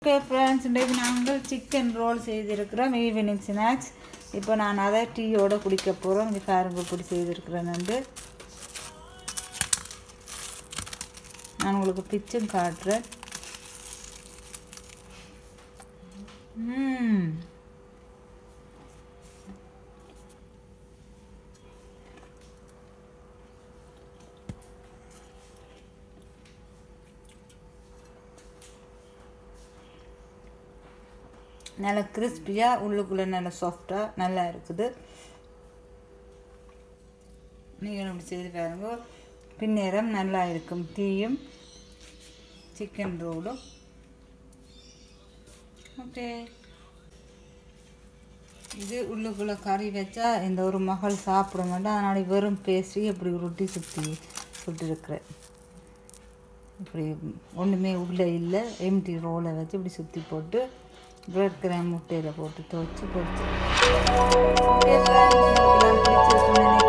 okay friends இன்றைக்கு நாங்கள் chicken roll செய்திருக்கிறோம் ஈவினிங் ஸ்நாக்ஸ் இப்போ நான் அதை டீயோட குடிக்க போகிறோம் இங்கே பாருங்க இப்படி செய்திருக்கிறேன் வந்து நான் உங்களுக்கு பிச்சும் காட்டுறேன் ம் நல்லா கிறிஸ்பியாக உள்ளுக்குள்ளே நல்லா சாஃப்டாக நல்லா இருக்குது நீங்கள் அப்படி செய்து பாருங்க பின்னேரம் நல்லா இருக்கும் டீயும் சிக்கன் ரோலும் ஓகே இது உள்ளுக்குள்ளே கறி வச்சா இந்த ஒரு மகள் சாப்பிட மாட்டேன் அதனால் வெறும் பேஸ்ட்ரி இப்படி உருட்டி சுற்றி சுட்டிருக்கிறேன் இப்படி ஒன்றுமே உள்ளே இல்லை எம்டி ரோலை வச்சு இப்படி சுற்றி போட்டு பிரெட் கிராம் முட்டையில் போட்டு துவச்சி பொரிச்சு ஓகே ஃப்ரெண்ட்ஸ் பிடிச்சிருக்குன்னு